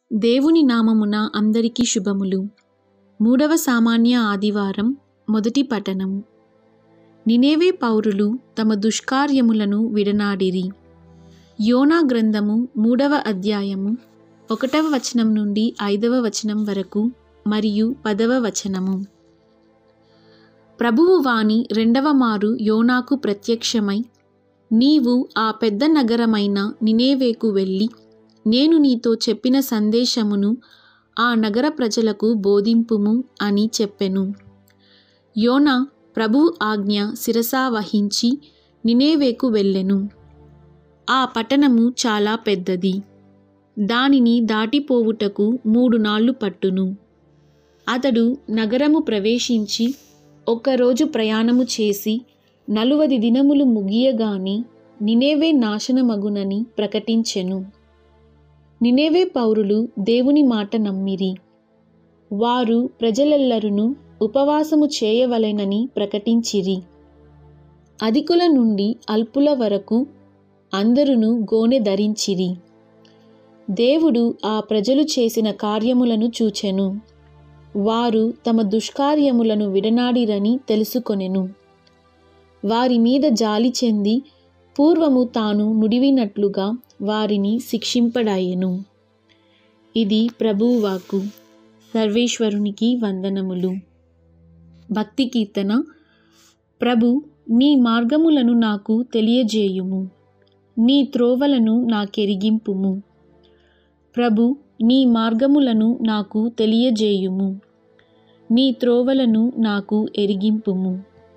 దేవుని నామమున అందరికీ శుభములు మూడవ సామాన్య ఆదివారం మొదటి పఠనం నినేవే పౌరులు తమ దుష్కార్యములను విడనాడిరి యోనా గ్రంథము మూడవ అధ్యాయము ఒకటవ వచనం నుండి ఐదవ వచనం వరకు మరియు పదవ వచనము ప్రభువు వాణి రెండవ మారు యోనాకు ప్రత్యక్షమై నీవు ఆ పెద్ద నగరమైన నినేవేకు వెళ్ళి నేను నీతో చెప్పిన సందేశమును ఆ నగర ప్రజలకు బోధింపుము అని చెప్పెను యోనా ప్రభు ఆజ్ఞ శిరసా వహించి నినేవేకు వెళ్ళెను ఆ పట్టణము చాలా పెద్దది దానిని దాటిపోవుటకు మూడు నాళ్ళు పట్టును అతడు నగరము ప్రవేశించి ఒక్కరోజు ప్రయాణము చేసి నలువది దినములు ముగియగాని నినేవే నాశనమగునని ప్రకటించెను నినేవే పౌరులు దేవుని మాట నమ్మిరి వారు ప్రజలెల్లరును ఉపవాసము చేయవలెనని ప్రకటించిరి అధికుల నుండి అల్పుల వరకు అందరును గోనె ధరించిరి దేవుడు ఆ ప్రజలు చేసిన కార్యములను చూచెను వారు తమ దుష్కార్యములను విడనాడిరని తెలుసుకొనెను వారి మీద జాలి చెంది పూర్వము తాను నుడివినట్లుగా వారిని శిక్షింపడాయెను ఇది ప్రభువాకు సర్వేశ్వరునికి వందనములు భక్తి కీర్తన ప్రభు నీ మార్గములను నాకు తెలియజేయుము నీ త్రోవలను నాకెరిగింపుము ప్రభు నీ మార్గములను నాకు తెలియజేయుము నీ త్రోవలను నాకు ఎరిగింపుము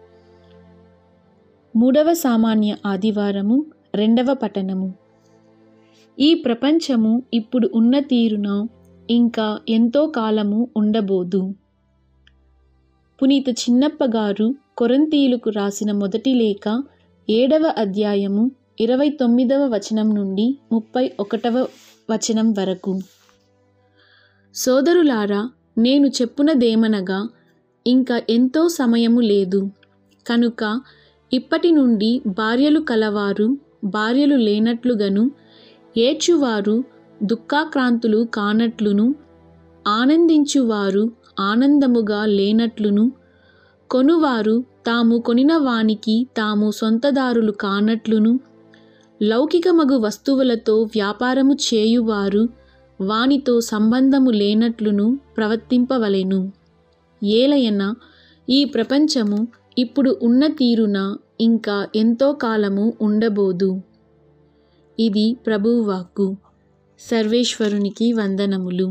మూడవ సామాన్య ఆదివారము రెండవ పఠనము ఈ ప్రపంచము ఇప్పుడు ఉన్న తీరున ఇంకా ఎంతో కాలము ఉండబోదు పునీత చిన్నప్ప గారు కొరంతీయులకు రాసిన మొదటి లేఖ ఏడవ అధ్యాయము ఇరవై తొమ్మిదవ వచనం నుండి ముప్పై ఒకటవ వచనం వరకు సోదరులారా నేను చెప్పునదేమనగా ఇంకా ఎంతో సమయము లేదు కనుక ఇప్పటి నుండి భార్యలు కలవారు భార్యలు లేనట్లుగాను ఏడ్చువారు దుఃఖాక్రాంతులు కానట్లును ఆనందించువారు ఆనందముగా లేనట్లును కొనువారు తాము కొనిన వానికి తాము సొంతదారులు కానట్లును లౌకికమగు వస్తువులతో వ్యాపారము చేయువారు వానితో సంబంధము లేనట్లును ప్రవర్తింపవలెను ఏలయన ఈ ప్రపంచము ఇప్పుడు ఉన్న తీరున ఇంకా ఎంతో కాలము ఉండబోదు ఇది ప్రభువాక్కు సర్వేశ్వరునికి వందనములు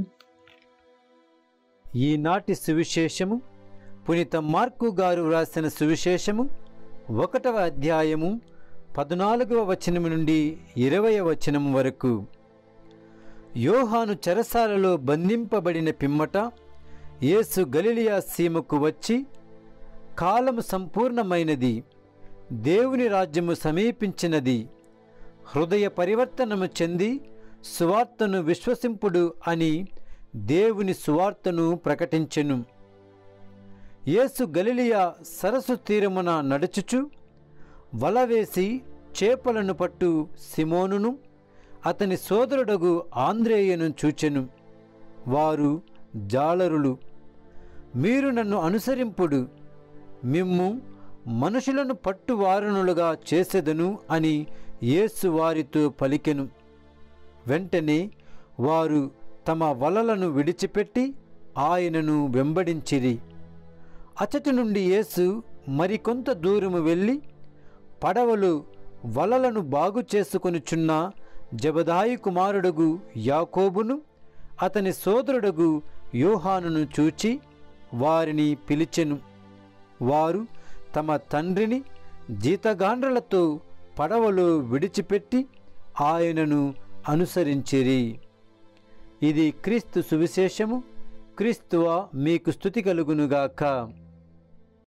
ఈనాటి సువిశేషము పునీత మార్కు గారు వ్రాసిన సువిశేషము ఒకటవ అధ్యాయము పద్నాలుగవ వచనము నుండి ఇరవయ వచనం వరకు యోహాను చెరసాలలో బంధింపబడిన పిమ్మట యేసు గలిలియా సీమకు వచ్చి కాలము సంపూర్ణమైనది దేవుని రాజ్యము సమీపించినది హృదయ పరివర్తనము చెంది సువార్తను విశ్వసింపుడు అని దేవుని సువార్తను ప్రకటించెను యేసు గలిలియా సరస్సు తీరమున నడుచుచు వలవేసి చేపలను పట్టు సిమోనును అతని సోదరుడగు ఆంద్రేయను చూచెను వారు జాలరులు మీరు నన్ను అనుసరింపుడు మిమ్ము మనుషులను పట్టువారణులుగా చేసెదను అని యేసు వారితో పలికెను వెంటనే వారు తమ వలలను విడిచిపెట్టి ఆయనను వెంబడించిరి అచటి నుండి యేసు మరికొంత దూరము వెళ్ళి పడవలు వలలను బాగు చేసుకొనుచున్న జబదాయి కుమారుడుగు యాకోబును అతని సోదరుడుగు యోహానును చూచి వారిని పిలిచెను వారు తమ తండ్రిని జీతగాండ్రలతో పడవలో విడిచిపెట్టి ఆయనను అనుసరించిరి ఇది క్రీస్తు సువిశేషము క్రీస్తువ మీకు స్థుతి కలుగునుగాక